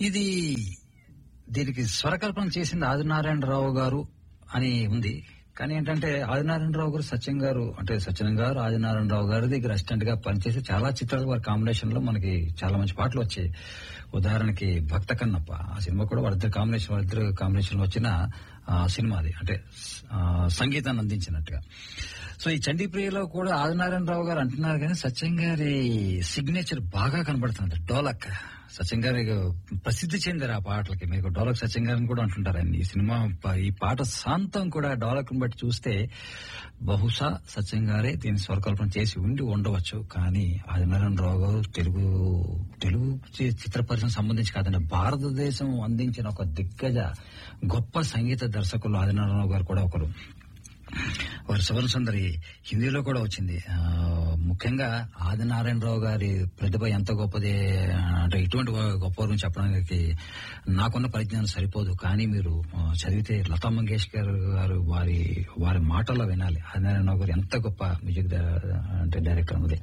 ఇది దీనికి స్వరకల్పన చేసింది ఆదినారాయణరావు గారు అని ఉంది కానీ ఏంటంటే ఆదినారాయణరావు గారు సత్యం గారు అంటే సత్యనం గారు ఆదినారాయణరావు గారి దగ్గర అసిస్టెంట్ గా పనిచేసి చాలా చిత్రాలు వారి కాంబినేషన్ లో మనకి చాలా మంచి పాటలు వచ్చాయి ఉదాహరణకి భక్త కన్నప్ప ఆ సినిమా కూడా వాళ్ళిద్దరు కాంబినేషన్ వాళ్ళిద్దరు కాంబినేషన్ లో వచ్చిన ఆ, సినిమా అది అంటే ఆ, సంగీతాన్ని అందించినట్టుగా సో ఈ చండీప్రియలో కూడా ఆదినారాయణరావు గారు అంటున్నారు కానీ సత్యం గారి సిగ్నేచర్ బాగా కనబడుతుంది డోలక్ సత్యం గారి ప్రసిద్ధి చెందారు ఆ పాటలకి మీకు డోలక్ సత్యం గారిని కూడా అంటుంటారు ఆయన ఈ సినిమా ప- ఈ పాట శాంతం కూడా డోలక్ బట్టి చూస్తే బహుశా సత్యం గారే దీన్ని స్వరకల్పన చేసి ఉండి ఉండవచ్చు కానీ ఆదినారాయణరావు గారు తెలుగు తెలుగు చి- చిత్ర పరిశ్రమ సంబంధించి కాదండి భారతదేశం అందించిన ఒక దిగ్గజ గొప్ప సంగీత దర్శకులు ఆదినారాయణరావు గారు కూడా ఒకరు వారి సువర్ణ సుందరి హిందీలో కూడా వచ్చింది ఆ, ముఖ్యంగా ఆదినారాయణరావు గారి ప్రతిభ ఎంత గొప్పది అంటే ఇటువంటి గొప్ప గురించి చెప్పడానికి నాకున్న పరిజ్ఞానం సరిపోదు కానీ మీరు ఆ, చదివితే లతా మంగేష్కర్ గారు వారి వారి మాటల్లో వినాలి ఆదినారాయణరావు గారు ఎంత గొప్ప మ్యూజిక్ డై- అంటే డైరెక్టర్ అన్నది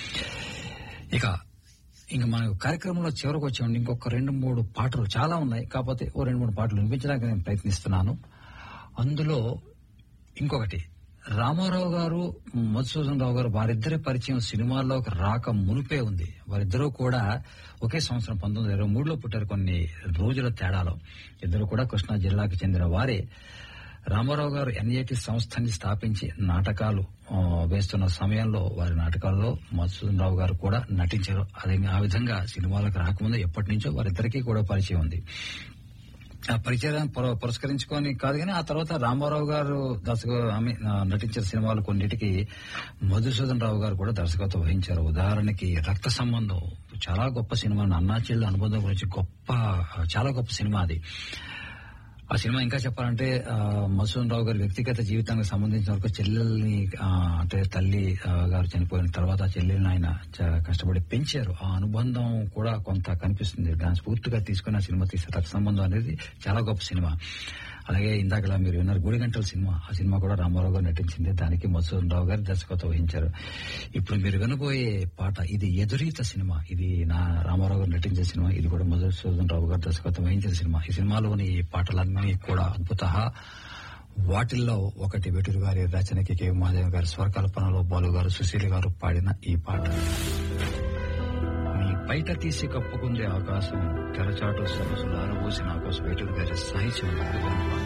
ఇక ఇంకా మన కార్యక్రమంలో చివరికి వచ్చామండి ఇంకొక రెండు మూడు పాటలు చాలా ఉన్నాయి కాకపోతే ఓ రెండు మూడు పాటలు వినిపించడానికి నేను ప్రయత్నిస్తున్నాను అందులో ఇంకొకటి రామారావు గారు మధుసూదన్ రావు గారు వారిద్దరి పరిచయం సినిమాల్లోకి రాక మునిపే ఉంది వారిద్దరూ కూడా ఒకే సంవత్సరం పంతొమ్మిది వందల ఇరవై మూడులో పుట్టారు కొన్ని రోజుల తేడాలో ఇద్దరు కూడా కృష్ణా జిల్లాకి చెందిన వారే రామారావు గారు ఎన్ఐటి సంస్థని స్థాపించి నాటకాలు ఆ, వేస్తున్న సమయంలో వారి నాటకాల్లో మధుసూదన్ రావు గారు కూడా నటించారు అదే ఆ విధంగా సినిమాలకు రాకముందు ఎప్పటి నుంచో వారిద్దరికీ కూడా పరిచయం ఉంది ఆ పరిచయం పుర- పురస్కరించుకొని కాదు కానీ ఆ తర్వాత రామారావు గారు దర్శక ఆమె, ఆ, నటించిన సినిమాలు కొన్నిటికి మధుసూదన్ రావు గారు కూడా దర్శకత్వం వహించారు ఉదాహరణకి రక్త సంబంధం చాలా గొప్ప సినిమా అన్నా చెల్లి అనుబంధం గురించి గొప్ప చాలా గొప్ప సినిమా అది ఆ సినిమా ఇంకా చెప్పాలంటే ఆ, మధుసూదన్ రావు గారి వ్యక్తిగత జీవితానికి సంబంధించిన వరకు చెల్లెల్ని ఆ, అంటే తల్లి ఆ, గారు చనిపోయిన తర్వాత ఆ చెల్లెల్ని ఆయన చ- కష్టపడి పెంచారు ఆ అనుబంధం కూడా కొంత కనిపిస్తుంది దాని స్ఫూర్తిగా తీసుకున్న సినిమా తీసే రక్త సంబంధం అనేది చాలా గొప్ప సినిమా అలాగే ఇందాకలా మీరు విన్నారు గుడిగంటల సినిమా ఆ సినిమా కూడా రామారావు గారు నటించింది దానికి మధుసూదన్ రావు గారు దర్శకత్వం వహించారు ఇప్పుడు మీరు వినబోయే పాట ఇది ఎదురీత సినిమా ఇది నా రామారావు గారు నటించిన సినిమా ఇది కూడా మధుసూదన్ రావు గారు దర్శకత్వం వహించిన సినిమా ఈ సినిమాలోని పాటలన్నీ కూడా అద్భుత వాటిల్లో ఒకటి వెటూరు గారి రచనకి కె మహాదేవ్ గారి స్వరకల్పనలో బాలు గారు సుశీల గారు పాడిన ఈ పాట మీ బయట తీసి కప్పుకుందే ఆకాశం తెరచాటు సరస్సులు ఆరబోసిన ఆకాశం వెటూరు గారి సాహిత్యం అద్భుతమైన పాట